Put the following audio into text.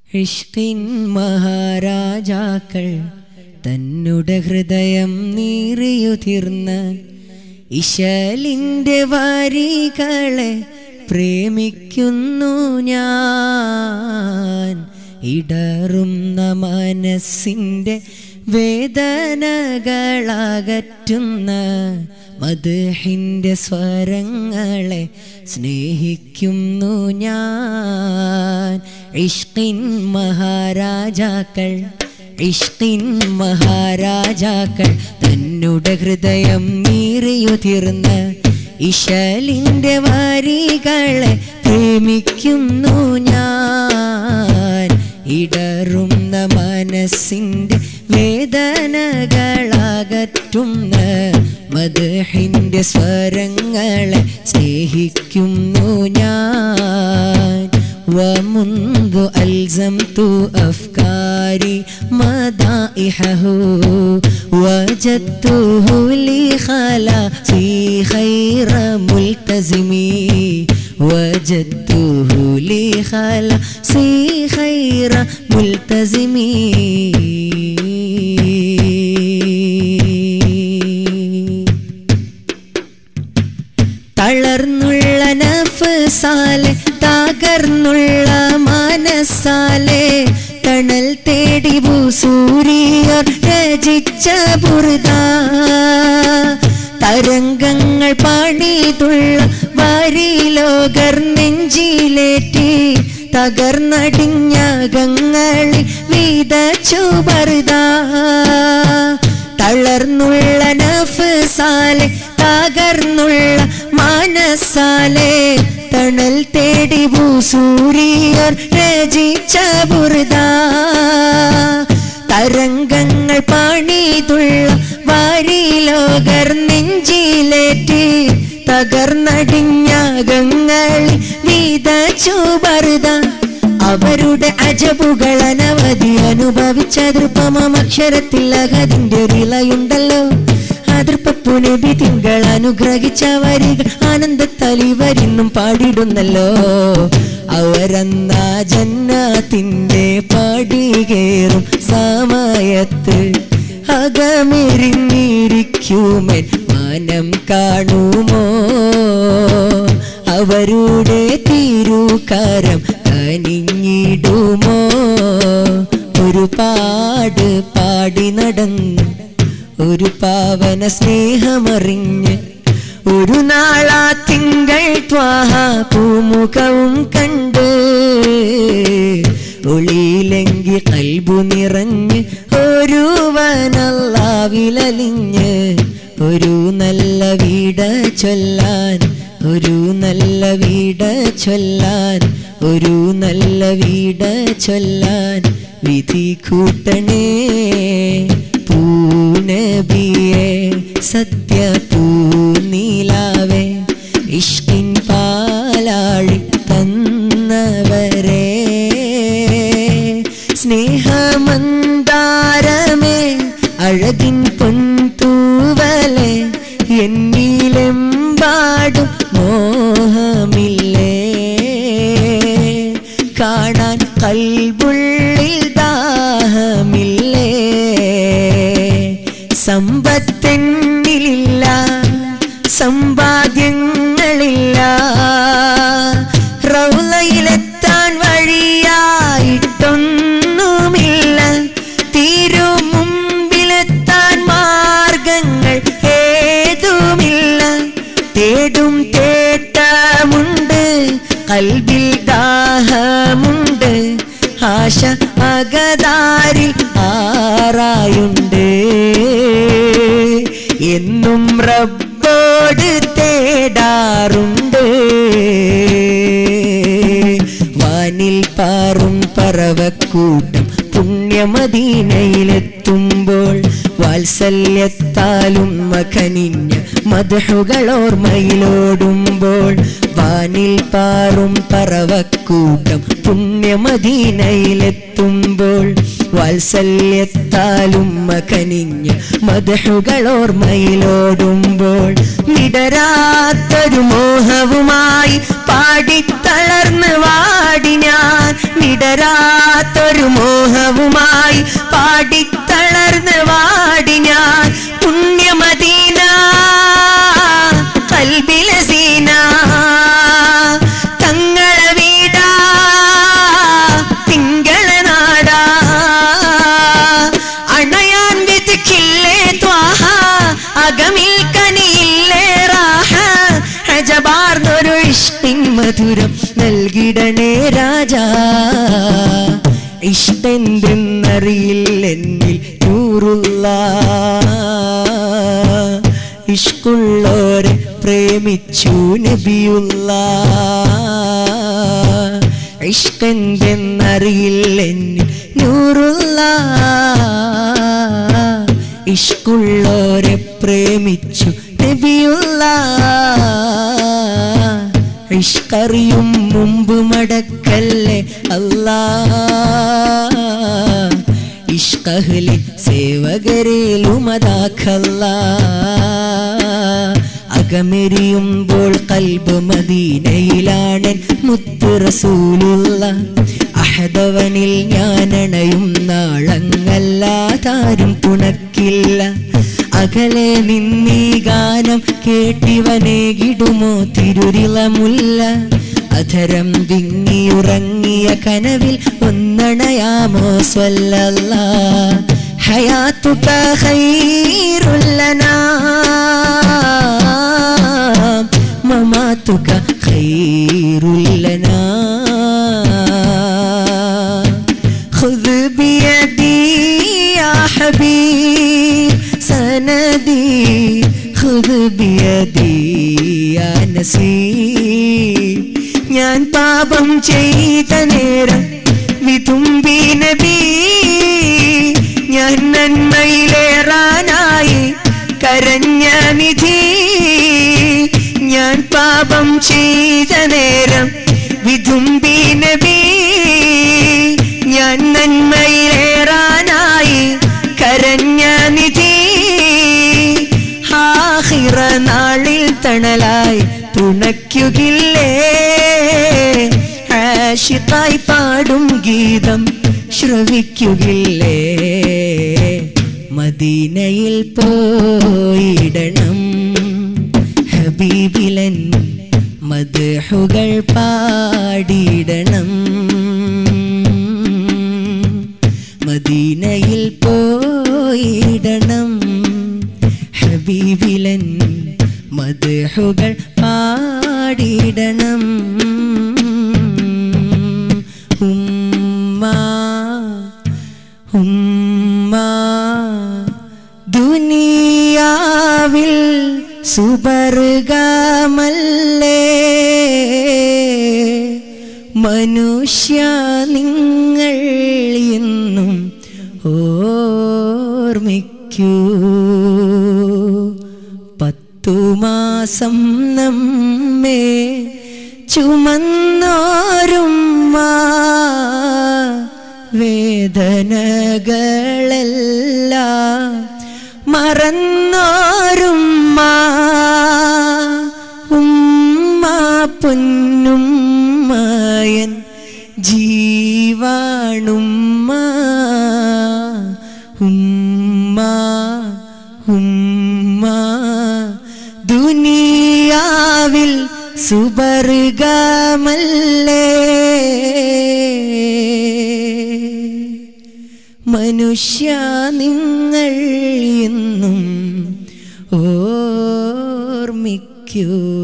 ഇഷ്കിൻ മഹാരാജാക്കൾ തന്നുടെ ഹൃദയം നീറിയുതിർന്ന ഇശലിൻ്റെ വരികളെ പ്രേമിക്കുന്നു ഞാൻ ഇടറുന്ന മനസ്സിൻ്റെ വേദനകളകറ്റുന്ന മധുഹിൻ്റെ സ്വരങ്ങളെ സ്നേഹിക്കുന്നു ഞാൻ ഇഷ്കിൻ മഹാരാജാക്കൾ ഇഷ്കിൻ മഹാരാജാക്കൾ തന്നുടെ ഹൃദയം നീറിയുതിർന്ന ഇശലിൻ്റെ വരികളെ പ്രേമിക്കുന്നു ഞാൻ ഇടറുന്ന മനസ്സിൻ്റെ വേദനകളകറ്റുന്ന മധുഹിൻ്റെ സ്വരങ്ങളെ സ്നേഹിക്കുന്നു ഞാൻ ومنذ ألزمت أفكاري مدائحه وجدته لي خلاصي خير ملتزمي وجدته لي خلاصي خير ملتزمي തളർന്നുള്ള നഫ്സാലെ തകർന്നുള്ള മനസ്സാലെ തണൽ തേടി സൂര്യർ രചിച്ച ബുറുദ തരംഗങ്ങൾ പണിതുള്ള വരിലോകർ നെഞ്ചിലേറ്റി തകർന്നടിഞ്ഞകങ്ങളിൽ വിതച്ചു ബറുദ തളർന്നുള്ള നഫ്സാലെ തകർന്നുള്ള മനസ്സാലെ തണൽ തേടി സൂര്യർ രചിച്ച ബുറുദ തരംഗങ്ങൾ പണിതുള്ള വരിലോകർ നെഞ്ചിലേറ്റി തകർന്നടിഞ്ഞകങ്ങളിൽ വിതച്ചു ബറുദ അവരുടെ അജബുകൾ അനവധി അനുഭവിച്ച ദൃപ്പമക്ഷരത്തിൽ അകതിന്റെ റിളയുണ്ടല്ലോ അതിർപ്പുനബി തിങ്കൾ അനുഗ്രഹിച്ച വരികൾ ആനന്ദത്തലിവരിന്നും പാടിടുന്നല്ലോ അവരെന്ന ജന്നാത്തിന്റെ പടികേറും സമയത്ത് അകമെരിഞ്ഞിരിക്കുമൻ മാനം കാണുമോ അവരുടെ തിരുകരം കനിഞ്ഞിടുമോ ഒരുപാട് പാടി നടന്ന് ഒരു പാവന സ്നേഹമറിഞ്ഞ് ഒരു നാളാ തിങ്കൾ ത്വാഹ പൂമുഖവും കണ്ട് ഒളിയിലെങ്കി കൽബു നിറഞ്ഞ് ഒരുവനല്ലാവിലലിഞ്ഞ് ഒരു നല്ല വീട ചൊല്ലാൻ ഒരു നല്ല വീട ചൊല്ലാൻ ഒരു നല്ല വീട ചൊല്ലാൻ വിധി കൂട്ടണേ പൂനബിയെ സത്യ പൂനീലാവേ ഇഷ്കിൻ പാലാഴി തന്നവരെ സ്നേഹമന്താരമേ അഴകിൻ പൊൻതൂവലെ എന്നിലെമ്പാടും മോഹമില്ലേ കാണാൻ കൽബുള്ളിൽ ദാഹമില്ലേ സമ്പത്തെന്നിലില്ല സമ്പാദ്യങ്ങളില്ല റൗലയിലെത്താൻ വഴിയായിട്ടൊന്നുമില്ല തിരുമുമ്പിലെത്താൻ മാർഗങ്ങൾ ഏതുമില്ല തേടും തേട്ടമുണ്ട് കൽബിൽ ദാഹമുണ്ട് ആശ അകതാരിൽ ആറായുണ്ട് എന്നും റബ്ബോട് തേടാറുണ്ട് വാനിൽ പാറും പറവക്കൂട്ടം പുണ്യമദീനയിലെത്തുമ്പോൾ വാത്സല്യത്താലും മകനിഞ്ഞ മധുകൾ ഓർമ്മയിലോടുമ്പോൾ വാനിൽ പാറും പറവക്കൂട്ടം പുണ്യമദീനയിലെത്തുമ്പോൾ വാത്സല്യത്താലും മകനിഞ്ഞ മധുകൾ ഓർമ്മയിലോടുമ്പോൾ വിടരാത്തൊരു മോഹവുമായി പാടിത്തളർന്ന് വാടി ഞാൻ വിടരാത്തൊരു മധുരം നൽകിടണേ രാജാ ഇഷ്ടെന്തെന്നറിയില്ല എന്നിൽ നൂറുള്ള ഇഷ്കുള്ളോരെ പ്രേമിച്ചു നബിയുള്ള ഇഷ്ടെന്തെന്നറിയില്ല എന്നിൽ നൂറുള്ള ഇഷ്കുള്ളോരെ പ്രേമിച്ചു നബിയുള്ള ഇഷ്കറിയും മുമ്പ് മടക്കല്ലേ അല്ലാ ഇഷ്കഹ്ലി സേവകരേലുമതാക്കല്ല അകമെരിയുമ്പോൾ കൽബ് മദീനയിലാണ് മുത്ത് റസൂലുള്ള അഹദവനിൽ ഞാനണയും നാളങ്ങല്ലാതാരും തുണക്കില്ല അകലെ നിന്നീ ഗാനം കേട്ടിവനേകിടുമോ തിരുരിളമുല്ല അധരം വിങ്ങിയുറങ്ങിയ കനവിൽ ഒന്നണയാമോ സ്വല്ലല്ല ഹയാത്തുക ഖൈറുല്ലനാ മമാത്തുക ഖൈറുല്ലനാ خذ بيدي يا حبيب سندي خذ بيدي يا نسيب ഞാൻ പാപം ചെയ്ത നേരം വിതുമ്പി നബി ഞാൻ നന്മയിലേറാനായി കരഞ്ഞ നിധി ഞാൻ പാപം ചെയ്ത നേരം വിതുമ്പി നബി ഞാൻ നന്മയിലേറാനായി കരഞ്ഞ നിധി ആഹിറ നാളിൽ തണലായി തുണയ്ക്കുകില്ലേ ആഷിത്തായി പാടും ഗീതം ശ്രവിക്കുകില്ലേ മദീനയിൽ പോയിടണം ഹബീബിലൻ മദ്ഹുകൾ പാടിയിടണം മദീനയിൽ പോയിടണം ഹബീബിലൻ മദ്ഹുകൾ പാടിയിടണം ഉമ്മ ഉമ്മ ദുനിയാവിൽ സുബർഗമല്ലേ മനുഷ്യ നിങ്ങൾ എന്നും ഓർമ്മിക്കൂ പത്തു മാസം നമ്മെ ചുമന്നോരുമ്മ വേദനകളെല്ലാം മറന്നോരുമ്മ ഉമ്മ പൊന്നുമ്മയൻ ജീവാണുമ്മ ഉമ്മ ഉമ്മ ദുനിയാവിൽ സുബർഗമല്ലേ മനുഷ്യ നിങ്ങൾ എന്നും ഓർമ്മിക്കൂ